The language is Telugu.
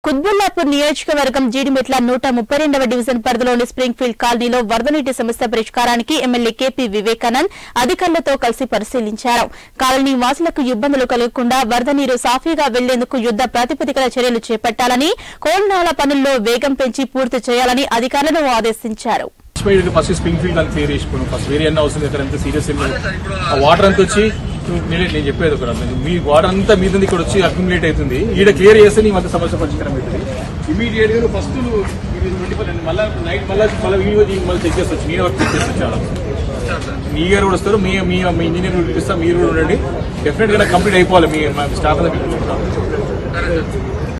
కుత్బుల్లాపూర్ నియోజకవర్గం జీడిమెట్ల నూట ముప్పై రెండవ డివిజన్ పరిధిలోని స్ప్రింగ్ ఫీల్డ్ కాలనీలో వరద నీటి సమస్య పరిష్కారానికి ఎమ్మెల్యే కేపీ వివేకానంద్ అధికారులతో కలిసి పరిశీలించారు కాలనీ వాసులకు ఇబ్బందులు కలగకుండా వరద నీరు సాఫీగా వెళ్లేందుకు యుద్ద ప్రాతిపదికన చర్యలు చేపట్టాలని కోల్నాల పనుల్లో వేగం పెంచి పూర్తి చేయాలని అధికారులను ఆదేశించారు స్పీడ్ ఫస్ట్ స్ప్రింగ్ ఫీల్డ్ అని క్లియర్ చేసుకోవడం ఫస్ట్ వేరే అన్న అవసరం ఇక్కడ ఎంత సీరియస్ ఏం లేదు ఆ వాటర్ అంతా వచ్చి నేను నేను చెప్పేది ఒక మీ వాటర్ అంతా మీద నుంచి ఇక్కడ వచ్చి అక్యుములేట్ అవుతుంది ఈడ క్లియర్ చేస్తే నీ అంత సమస్య పరిష్కారం అవుతుంది ఇమీడియట్ గా ఫస్ట్ ట్వంటీ ఫోర్ మళ్ళీ నైట్ మళ్ళీ మళ్ళీ వీడియో దీనికి మళ్ళీ చెక్ చేసి వచ్చి నేను వర్క్ చెక్ చేసి చాలా మీ గారు కూడా వస్తారు మీ మీ మీ ఇంజనీర్ కూడా పిలుస్తాం మీరు కూడా ఉండండి డెఫినెట్ గా కంప్లీట్ అయిపోవాలి మీ స్టాఫ్ అంతా పిలుచుకుంటాం